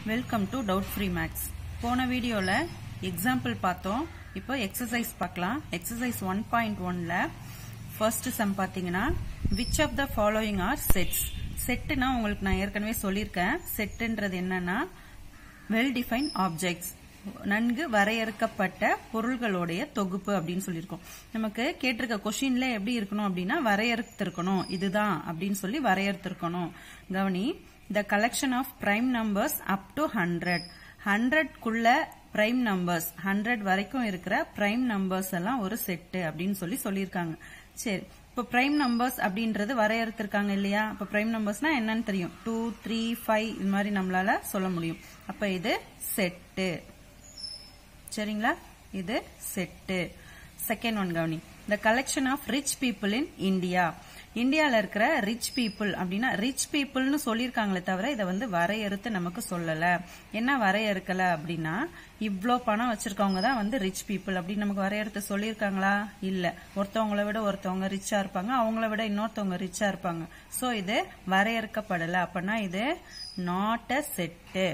welcome to doubt free maths போன வீடியோவில் example பார்த்தோம் இப்போ எக்ஸசைஸ் பார்க்கலாம் எக்ஸசைஸ் ஒன் பாயிண்ட் ஒன்ல ஃபர்ஸ்ட் சம் பார்த்தீங்கன்னா which of the following are sets செட்டுனா உங்களுக்கு நான் ஏற்கனவே சொல்லியிருக்கேன் செட்டுன்றது என்னன்னா வெல் டிஃபைன் ஆப்ஜெக்ட்ஸ் நன்கு வரையறுக்கப்பட்ட பொருள்களுடைய தொகுப்பு அப்படின்னு சொல்லியிருக்கோம் நமக்கு கேட்டிருக்க கொஷின்ல எப்படி இருக்கணும் அப்படின்னா வரையறுத்திருக்கணும் இதுதான் அப்படின்னு சொல்லி வரையறுத்திருக்கணும் கவனி the collection of prime numbers up to hundred ஹண்ட்ரட்குள்ள பிரைம் நம்பர்ஸ் ஹண்ட்ரட் வரைக்கும் இருக்கிற பிரைம் நம்பர்ஸ் எல்லாம் ஒரு செட்டு அப்படின்னு சொல்லி சொல்லியிருக்காங்க சரி இப்போ பிரைம் நம்பர்ஸ் அப்படின்றது வரையறுத்திருக்காங்க இல்லையா இப்போ பிரைம் நம்பர்ஸ்னா என்னன்னு தெரியும் டூ த்ரீ ஃபைவ் இது மாதிரி நம்மளால சொல்ல முடியும் அப்ப இது செட்டு சரிங்களா இது செட்டு செகண்ட் ஒன் கவனி the collection of rich people in India இந்தியால இருக்கிற ரிச் பீப்புள் அப்படின்னா ரிச் பீப்புள்னு சொல்லியிருக்காங்களே தவிர இதை வந்து வரையறுத்து நமக்கு சொல்லல என்ன வரையறுக்கல அப்படின்னா இவ்ளோ பணம் வச்சிருக்கவங்க தான் வந்து ரிச் பீப்புள் அப்படின்னு நமக்கு வரையறுத்து சொல்லியிருக்காங்களா இல்ல ஒருத்தவங்கள விட ஒருத்தவங்க ரிச்சா இருப்பாங்க அவங்கள விட இன்னொருத்தவங்க ரிச்சா இருப்பாங்க சோ இது வரையறுக்கப்படல அப்படின்னா இது not a set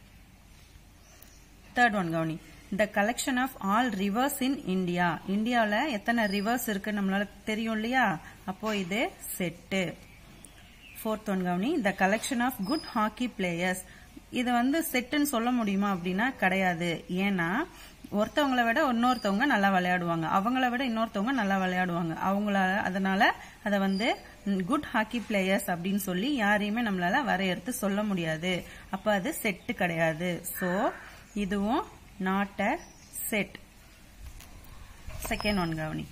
third one கவனி the collection of all rivers in India இந்தியாவில் எத்தனை ரிவர்ஸ் இருக்கு நம்மளால தெரியும் இல்லையா அப்போ இது செட்டு ஃபோர்த் ஒன் கவனி the collection of good hockey players இது வந்து செட்டுன்னு சொல்ல முடியுமா அப்படின்னா கிடையாது ஏன்னா ஒருத்தவங்களை விட இன்னொருத்தவங்க நல்லா விளையாடுவாங்க அவங்கள விட இன்னொருத்தவங்க நல்லா விளையாடுவாங்க அவங்கள அதனால அதை வந்து குட் ஹாக்கி பிளேயர்ஸ் அப்படின்னு சொல்லி யாரையுமே நம்மளால வரையறுத்து சொல்ல முடியாது அப்ப அது செட்டு கிடையாது சோ இதுவும் not a set second one கவனி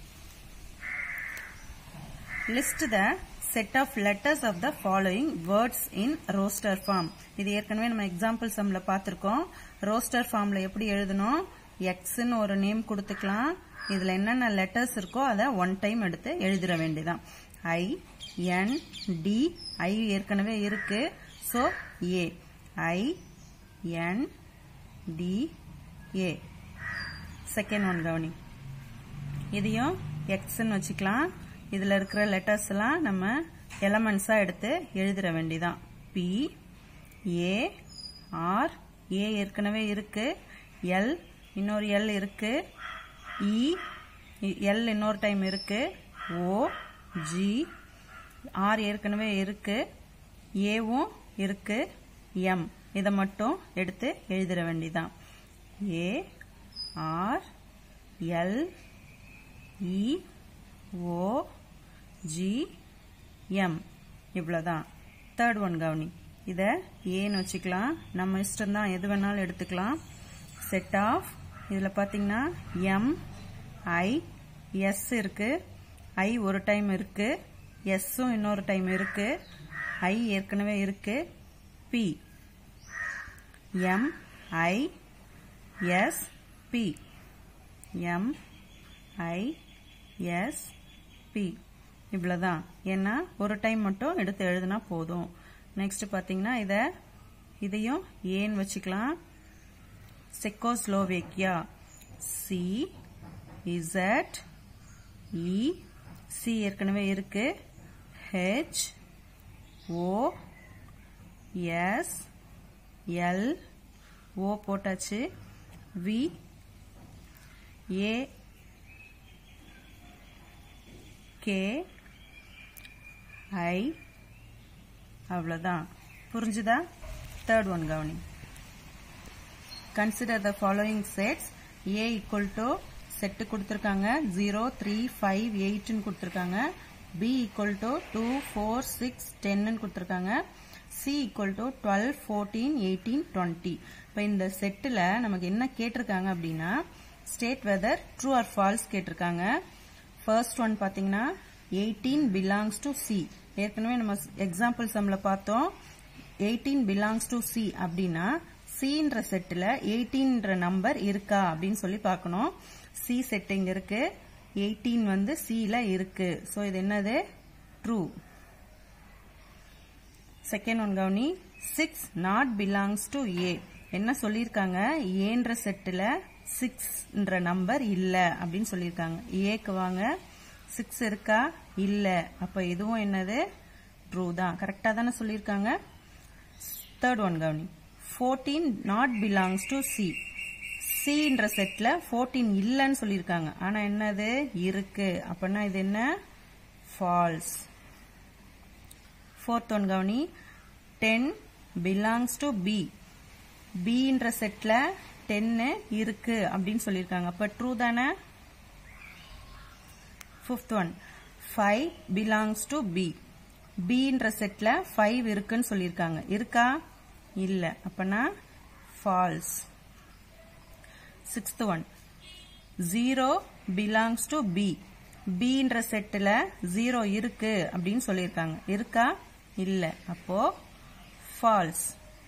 list the set of letters of the following words in roster form இது ஏற்கனவே நம்ம எக்ஸாம்பிள் சம்ல பார்த்திருக்கோம் ரோஸ்டர் ஃபார்ம்ல எப்படி எழுதணும் எக்ஸ்ன்னு ஒரு நேம் கொடுத்துக்கலாம் இதுல என்னென்ன லெட்டர்ஸ் இருக்கோ அதை ஒன் டைம் எடுத்து எழுதிட வேண்டியதான் ஐ என் டி ஐ ஏற்கனவே இருக்கு so A I N T A second one கவனி இதையும் எக்ஸ்ன்னு வச்சுக்கலாம் இதுல இருக்கிற லெட்டர்ஸ் எல்லாம் நம்ம எலமெண்ட்ஸா எடுத்து எழுதிட வேண்டியதான் பி ஏ ஆர் ஏ ஏற்கனவே இருக்கு எல் இன்னொரு எல் இருக்கு இ எல் இன்னொரு டைம் இருக்கு ஓ ஜி ஆர் ஏற்கனவே இருக்கு ஏவும் இருக்கு எம் இதை மட்டும் எடுத்து எழுதிட வேண்டியதான் A R L E O G M இவ்வளோதான் தேர்ட் ஒன் கவனி இதை ஏன்னு வச்சுக்கலாம் நம்ம இஷ்டம் தான் எது வேணாலும் எடுத்துக்கலாம் செட் ஆஃப் இதில் பார்த்தீங்கன்னா எம் ஐ எஸ் இருக்கு ஐ ஒரு டைம் இருக்கு எஸ்ஸும் இன்னொரு டைம் இருக்கு ஐ ஏற்கனவே இருக்கு P M I S P M I S P இவ்வளோதான் ஏன்னா ஒரு டைம் மட்டும் எடுத்து எழுதுனா போதும் நெக்ஸ்ட் பார்த்தீங்கன்னா இதை இதையும் ஏன்னு வச்சுக்கலாம் Czechoslovakia C Z E C ஏற்கனவே இருக்கு H O S L O போட்டாச்சு வி ஏ கே ஐ அவ்வளோதான் புரிஞ்சுதா தேர்ட் ஒன் கவனி consider the following sets A equal to set கொடுத்துருக்காங்க ஜீரோ த்ரீ ஃபைவ் எயிட்னு கொடுத்துருக்காங்க B equal to two four six டென்னு கொடுத்துருக்காங்க C equal to twelve fourteen eighteen twenty இப்போ இந்த செட்டில் நமக்கு என்ன கேட்டிருக்காங்க அப்படின்னா state whether true or false கேட்டிருக்காங்க ஃபர்ஸ்ட் ஒன் பார்த்தீங்கன்னா எயிட்டீன் பிலாங்ஸ் டு சி ஏற்கனவே நம்ம எக்ஸாம்பிள் சம்ல பார்த்தோம் எயிட்டீன் பிலாங்ஸ் டு சி அப்படின்னா சின்ற செட்டில் எயிட்டீன்ற நம்பர் இருக்கா அப்படின்னு சொல்லி பார்க்கணும் சி செட் இங்க இருக்கு எயிட்டீன் வந்து சில இருக்கு ஸோ இது என்னது ட்ரூ செகண்ட் ஒன் கவுனி six not belongs to A என்ன சொல்லியிருக்காங்க ஏன்ற செட்டில் சிக்ஸ்ன்ற நம்பர் இல்லை அப்படின்னு சொல்லியிருக்காங்க ஏக்கு வாங்க சிக்ஸ் இருக்கா இல்லை அப்போ இதுவும் என்னது ட்ரூ தான் கரெக்டாக தானே சொல்லியிருக்காங்க தேர்ட் ஒன் கவனி fourteen not belongs to C சின்ற செட்ல ஃபோர்டீன் இல்லைன்னு சொல்லியிருக்காங்க ஆனா என்னது இருக்கு அப்படின்னா இது என்ன ஃபால்ஸ் ஃபோர்த் ஒன் கவனி டென் பிலாங்ஸ் டு பி பின்ற செட்ல டென்னு இருக்கு அப்படின்னு சொல்லியிருக்காங்க அப்ப ட்ரூ தானே fifth one five belongs to B பின்ற செட்ல ஃபைவ் இருக்குன்னு சொல்லியிருக்காங்க இருக்கா இல்ல அப்பனா false sixth one zero belongs to B பின்ற செட்டில் ஜீரோ இருக்கு அப்படின்னு சொல்லியிருக்காங்க இருக்கா இல்ல அப்போ ஃபால்ஸ்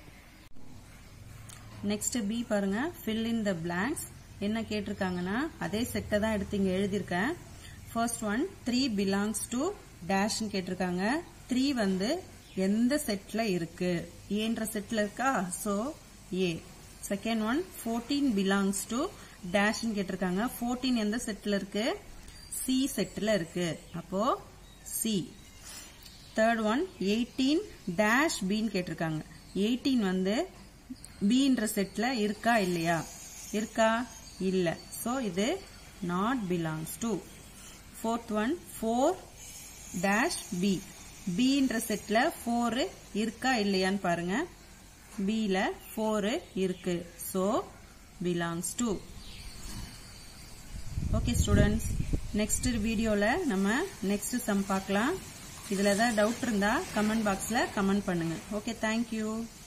நெக்ஸ்ட் பி பாருங்க fill in the blanks என்ன கேட்டிருக்காங்கன்னா அதே செட்டை தான் எடுத்து இங்க எழுதியிருக்கேன் first one three blanks to டேஷ்னு கேட்டிருக்காங்க த்ரீ வந்து எந்த செட்ல இருக்கு ஏன்ற செட்ல இருக்கா so A second one fourteen blanks to டேஷ்னு கேட்டிருக்காங்க ஃபோர்டீன் எந்த செட்ல இருக்கு சி செட்ல இருக்கு அப்போ C third one eighteen dash பின்னு கேட்டிருக்காங்க எயிட்டீன் வந்து பின்ற செட்ல இருக்கா இல்லையா இருக்கா இல்ல சோ இது not belongs to fourth one four dash B பின்ற செட்ல ஃபோர் இருக்கா இல்லையான்னு பாருங்க பில ஃபோர் இருக்கு so blanks to okay students next வீடியோல நம்ம நெக்ஸ்ட் சம் பார்க்கலாம் இதுல ஏதாவது டவுட் இருந்தா கமெண்ட் பாக்ஸ்ல கமெண்ட் பண்ணுங்க ஓகே தேங்க்யூ